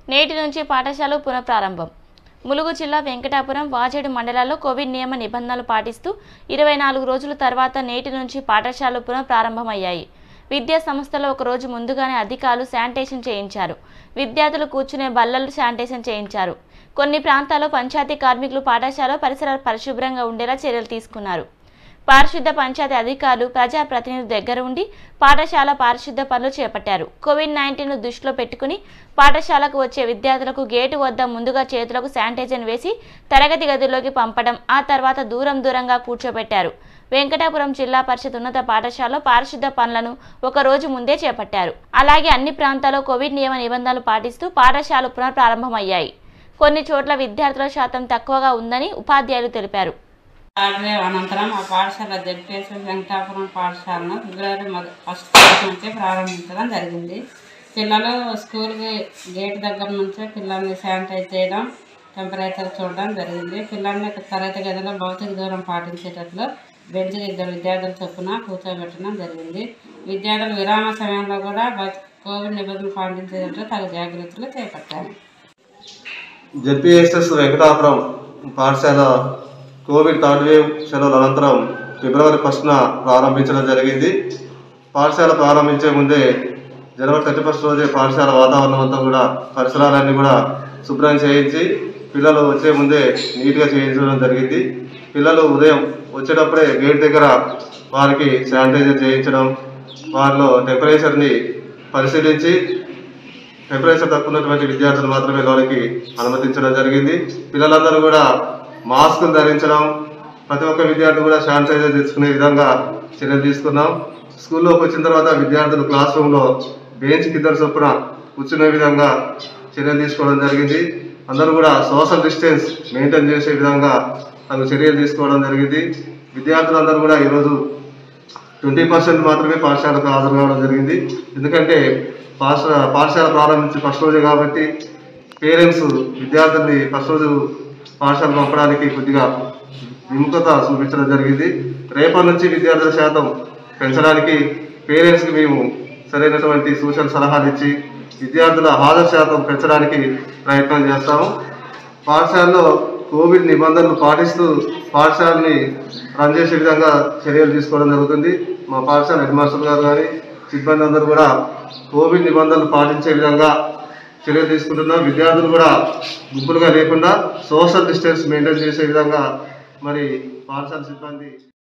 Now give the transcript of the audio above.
నేటి నుంచి పాఠశాలలు పునఃప్రారంభం ములుగు జిల్లా వెంకటాపురం వాజేడు మండలాల్లో కోవిడ్ నియమ నిబంధనలు పాటిస్తూ ఇరవై నాలుగు రోజుల తర్వాత నేటి నుంచి పాఠశాలలు పునఃప్రారంభమయ్యాయి విద్యా సంస్థలో ఒక రోజు ముందుగానే అధికారులు శానిటేషన్ చేయించారు విద్యార్థులు కూర్చునే బల్లలు శానిటేషన్ చేయించారు కొన్ని ప్రాంతాల్లో పంచాయతీ కార్మికులు పాఠశాల పరిసరాలు పరిశుభ్రంగా ఉండేలా చర్యలు తీసుకున్నారు పారిశుద్ధ పంచాయతీ అధికారులు ప్రజాప్రతినిధుల దగ్గర ఉండి పాఠశాల పారిశుద్ధ పనులు చేపట్టారు కోవిడ్ నైన్టీన్ దృష్టిలో పెట్టుకుని పాఠశాలకు వచ్చే విద్యార్థులకు గేటు వద్ద ముందుగా చేతులకు శానిటైజర్ వేసి తరగతి గదిలోకి పంపడం ఆ తర్వాత దూరం దూరంగా కూర్చోబెట్టారు వెంకటాపురం జిల్లా పరిషత్ ఉన్నత పాఠశాలలో పారిశుద్ధ పనులను ఒక రోజు ముందే చేపట్టారు అలాగే అన్ని ప్రాంతాల్లో కోవిడ్ నియమ నిబంధనలు పాటిస్తూ పాఠశాలలు పునఃప్రారంభమయ్యాయి కొన్ని చోట్ల విద్యార్థుల శాతం తక్కువగా ఉందని ఉపాధ్యాయులు తెలిపారు ఆర్డర్ అనంతరం ఆ పాఠశాల జడ్పీఎస్ వెంకటాపురం పాఠశాలను ఫిబ్రవరి మొద ఫస్ట్ తారీఖు నుంచి ప్రారంభించడం జరిగింది పిల్లలు స్కూల్కి గేట్ దగ్గర నుంచే పిల్లల్ని శానిటైజ్ చేయడం టెంపరేచర్ చూడడం జరిగింది పిల్లల్ని తరగతి గదిలో భౌతిక దూరం పాటించేటట్లు బెంచ్కి ఇద్దరు విద్యార్థుల చొప్పున కూర్చోబెట్టడం జరిగింది విద్యార్థులు విరామ సమయంలో కూడా భౌతిక కోవిడ్ నిబంధనలు పాటించేటట్లు తగు జాగ్రత్తలు చేపట్టారు జెడ్పీఎస్ఎస్ వెంకటాపురం పాఠశాల కోవిడ్ థర్డ్ వేవ్ సెలవుల అనంతరం ఫిబ్రవరి ఫస్ట్న ప్రారంభించడం జరిగింది పాఠశాల ప్రారంభించే ముందే జనవరి థర్టీ ఫస్ట్ రోజే పాఠశాల వాతావరణం అంతా కూడా పరిసరాలన్నీ కూడా శుభ్రం చేయించి పిల్లలు వచ్చే ముందే నీట్గా చేయించడం జరిగింది పిల్లలు ఉదయం వచ్చేటప్పుడే గేట్ దగ్గర వారికి శానిటైజర్ చేయించడం వారిలో టెంపరేచర్ని పరిశీలించి టెంపరేచర్ తక్కువ ఉన్నటువంటి విద్యార్థులు మాత్రమే లోనికి అనుమతించడం జరిగింది పిల్లలందరూ కూడా మాస్కులు ధరించడం ప్రతి ఒక్క విద్యార్థి కూడా శానిటైజర్ తెచ్చుకునే విధంగా చర్యలు తీసుకున్నాం స్కూల్లోకి వచ్చిన తర్వాత విద్యార్థులు క్లాస్ రూమ్లో బెంచ్ కింద చొప్పున కూర్చునే విధంగా చర్యలు తీసుకోవడం జరిగింది అందరూ కూడా సోషల్ డిస్టెన్స్ మెయింటైన్ చేసే విధంగా తగు చర్యలు తీసుకోవడం జరిగింది విద్యార్థులందరూ కూడా ఈరోజు ట్వంటీ పర్సెంట్ మాత్రమే పాఠశాలకు హాజరు కావడం జరిగింది ఎందుకంటే పాఠశాల పాఠశాల ప్రారంభించి ఫస్ట్ రోజే కాబట్టి పేరెంట్స్ విద్యార్థుల్ని ఫస్ట్ రోజు పాఠశాల పంపడానికి కొద్దిగా విముఖత చూపించడం జరిగింది రేపటి నుంచి విద్యార్థుల శాతం పెంచడానికి పేరెంట్స్కి మేము సరైనటువంటి సూచన సలహాలు ఇచ్చి విద్యార్థుల హాజరు శాతం పెంచడానికి ప్రయత్నం చేస్తాము పాఠశాలలో కోవిడ్ నిబంధనలు పాటిస్తూ పాఠశాలని రన్ చేసే విధంగా చర్యలు తీసుకోవడం జరుగుతుంది మా పాఠశాల హెడ్ మాస్టర్ గారు కానీ సిబ్బంది అందరూ కూడా కోవిడ్ నిబంధనలు పాటించే విధంగా చర్యలు తీసుకుంటున్నాం విద్యార్థులు కూడా గుంపులుగా లేకుండా సోషల్ డిస్టెన్స్ మెయింటైన్ చేసే విధంగా మరి పాఠశాల సిబ్బంది